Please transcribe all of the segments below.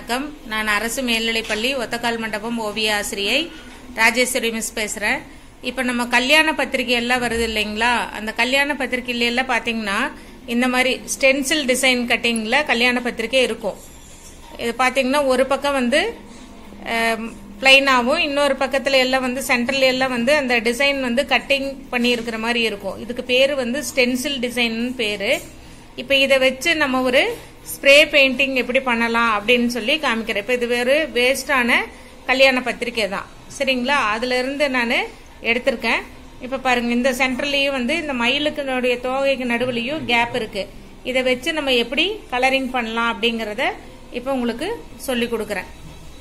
வணக்கம் நான் அரசு மேல்நிலைப்பள்ளி ஒத்தக்கால் மண்டபம் ஓவிய ஆசிரியை ராஜேஸ்வரி மிஸ் பேசுகிறேன் இப்போ நம்ம கல்யாண பத்திரிகை எல்லாம் வருது இல்லைங்களா அந்த கல்யாண பத்திரிகையில எல்லாம் பார்த்தீங்கன்னா இந்த மாதிரி ஸ்டென்சில் டிசைன் கட்டிங்கில் கல்யாண பத்திரிகை இருக்கும் இது பார்த்தீங்கன்னா ஒரு பக்கம் வந்து பிளைனாகவும் இன்னொரு பக்கத்தில் எல்லாம் வந்து சென்டர்ல எல்லாம் வந்து அந்த டிசைன் வந்து கட்டிங் பண்ணியிருக்கிற மாதிரி இருக்கும் இதுக்கு பேர் வந்து ஸ்டென்சில் டிசைன் பேர் இப்போ இதை வச்சு நம்ம ஒரு ஸ்ப்ரே பெயிண்டிங் எப்படி பண்ணலாம் அப்படின்னு சொல்லி காமிக்கிறேன் இப்போ இது வேறு வேஸ்டான கல்யாண பத்திரிக்கை தான் சரிங்களா அதுல இருந்து நான் எடுத்திருக்கேன் இப்போ பாருங்க இந்த சென்டர்லயும் வந்து இந்த மயிலுக்குனுடைய தோகைக்கு நடுவுலையும் கேப் இருக்கு இதை வச்சு நம்ம எப்படி கலரிங் பண்ணலாம் அப்படிங்கறத இப்போ உங்களுக்கு சொல்லி கொடுக்குறேன்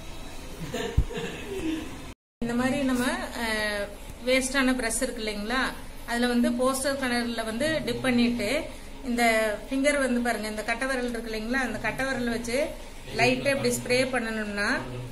இந்த மாதிரி நம்ம வேஸ்டான ப்ரெஷ் இருக்கு இல்லைங்களா அதுல வந்து போஸ்டர் கலர்ல வந்து டிப் பண்ணிட்டு இந்த ஃபிங்கர் வந்து பாருங்க இந்த கட்டை விரல் இருக்கு இல்லைங்களா அந்த கட்டை விரல் வச்சு லைட்டா இப்படி ஸ்ப்ரே பண்ணணும்னா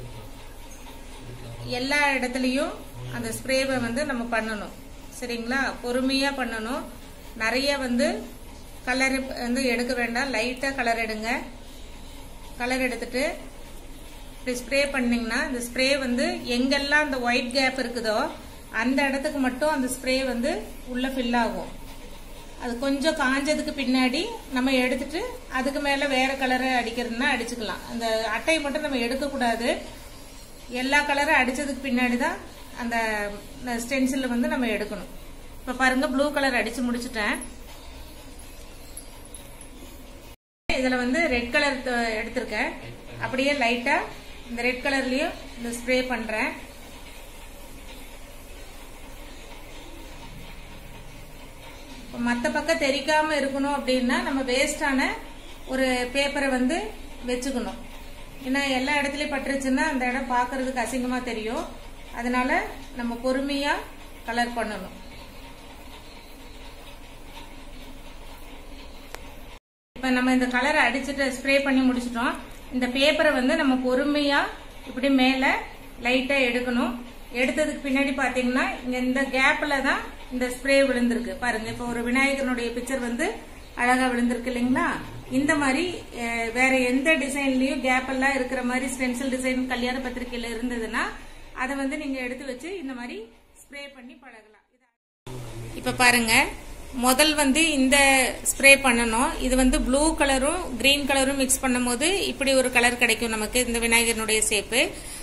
எல்லா இடத்துலயும் அந்த ஸ்ப்ரேவை வந்து நம்ம பண்ணணும் சரிங்களா பொறுமையா பண்ணணும் நிறைய வந்து கலர் வந்து எடுக்க வேண்டாம் லைட்டா கலர் எடுங்க கலர் எடுத்துட்டு இப்படி ஸ்ப்ரே பண்ணீங்கன்னா இந்த ஸ்ப்ரே வந்து எங்கெல்லாம் அந்த ஒயிட் கேப் இருக்குதோ அந்த இடத்துக்கு மட்டும் அந்த ஸ்ப்ரே வந்து உள்ள ஃபில் ஆகும் அது கொஞ்சம் காஞ்சதுக்கு பின்னாடி நம்ம எடுத்துட்டு அதுக்கு மேல வேற கலரை அடிக்கிறதுனா அடிச்சுக்கலாம் அந்த அட்டையை மட்டும் நம்ம எடுக்கக்கூடாது எல்லா கலரும் அடிச்சதுக்கு பின்னாடி தான் அந்த ஸ்டென்சில் வந்து நம்ம எடுக்கணும் இப்ப பாருங்க ப்ளூ கலர் அடிச்சு முடிச்சுட்டேன் இதுல வந்து ரெட் கலர் எடுத்திருக்கேன் அப்படியே லைட்டா இந்த ரெட் கலர்லயும் இந்த ஸ்ப்ரே பண்றேன் மற்ற பக்கம் தெரிக்காம இருக்கணும் அப்படின்னா நம்ம வேஸ்டான ஒரு பேப்பரை வந்து வச்சுக்கணும் ஏன்னா எல்லா இடத்துலயும் பட்டுருச்சுன்னா அந்த இடம் பாக்குறதுக்கு அசிங்கமா தெரியும் அதனால நம்ம பொறுமையா கலர் பண்ணணும் இப்ப நம்ம இந்த கலரை அடிச்சுட்டு ஸ்ப்ரே பண்ணி முடிச்சிட்டோம் இந்த பேப்பரை வந்து நம்ம பொறுமையா இப்படி மேல லைட்டா எடுக்கணும் எடுத்ததுக்கு பின்னாடி பாத்தீங்கன்னா இங்க இந்த கேப்ல தான் இந்த ஸ்ப்ரே விழுந்திருக்கு பாருங்க இப்ப ஒரு விநாயகனுடைய பிக்சர் வந்து அழகா விழுந்திருக்கு இல்லைங்களா இந்த மாதிரி வேற எந்த டிசைன்லயும் கேப் எல்லாம் இருக்கிற மாதிரி ஸ்டென்சில் டிசைன் கல்யாண பத்திரிகையில இருந்ததுன்னா அதை வந்து நீங்க எடுத்து வச்சு இந்த மாதிரி ஸ்ப்ரே பண்ணி பழகலாம் இப்ப பாருங்க முதல் வந்து இந்த ஸ்ப்ரே பண்ணணும் இது வந்து ப்ளூ கலரும் கிரீன் கலரும் மிக்ஸ் பண்ணும் போது இப்படி ஒரு கலர் கிடைக்கும் நமக்கு இந்த விநாயகனுடைய சேப்பு